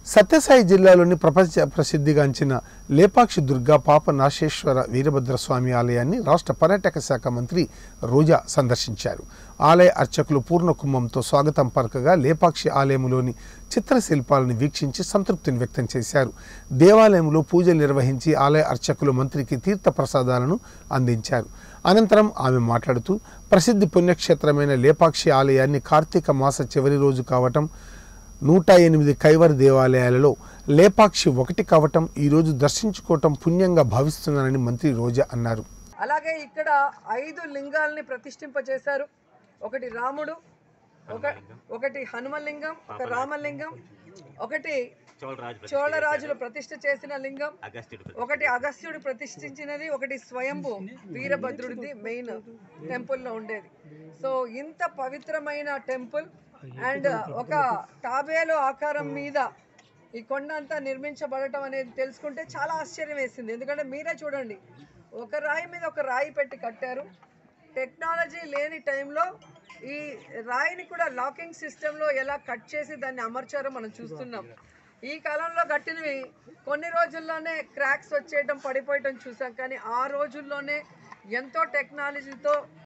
సత్యసాయి జిల్లాలోని ప్రపంచ ప్రసిద్ధిగాంచిన లేపాక్షి దుర్గా పాప నాశేశ్వర వీరభద్రస్వామి ఆలయాన్ని రాష్ట్ర పర్యాటక శాఖ మంత్రి రోజా సందర్శించారు ఆలయ అర్చకులు పూర్ణ కుంభంతో స్వాగతం పలకగా లేపాక్షి ఆలయంలోని చిత్రశిల్పాలను వీక్షించి సంతృప్తిని వ్యక్తం చేశారు దేవాలయంలో పూజలు నిర్వహించి ఆలయ అర్చకులు మంత్రికి తీర్థ ప్రసాదాలను అందించారు అనంతరం ఆమె మాట్లాడుతూ ప్రసిద్ధి పుణ్యక్షేత్రమైన లేపాక్షి ఆలయాన్ని కార్తీక మాస చివరి రోజు కావటం నూట ఎనిమిది కైవర్ దేవాలయాలలో లేపాక్షి ఒకటి కావటం ఈరోజు దర్శించుకోవటం పుణ్యంగా భావిస్తున్నానని మంత్రి రోజా అన్నారు అలాగే ఇక్కడ ఐదు లింగాల్ని ప్రతిష్ఠింపజేశారు ఒకటి రాముడు ఒక ఒకటి హనుమలింగం ఒక రామలింగం ఒకటి చోళరాజులు ప్రతిష్ఠ చేసిన లింగం ఒకటి అగస్త్యుడు ప్రతిష్ఠించినది ఒకటి స్వయంభు వీరభద్రుడిది మెయిన్ టెంపుల్లో ఉండేది సో ఇంత పవిత్రమైన టెంపుల్ అండ్ ఒక తాబేలు ఆకారం మీద ఈ కొండ అంతా నిర్మించబడటం అనేది తెలుసుకుంటే చాలా ఆశ్చర్యం వేసింది ఎందుకంటే మీరే చూడండి ఒక రాయి మీద ఒక రాయి పెట్టి కట్టారు టెక్నాలజీ లేని టైంలో ఈ రాయిని కూడా లాకింగ్ సిస్టంలో ఎలా కట్ చేసి దాన్ని అమర్చారో మనం చూస్తున్నాం ఈ కాలంలో కట్టినవి కొన్ని రోజుల్లోనే క్రాక్స్ వచ్చేయడం పడిపోయటం చూసాం కానీ ఆ రోజుల్లోనే ఎంతో టెక్నాలజీతో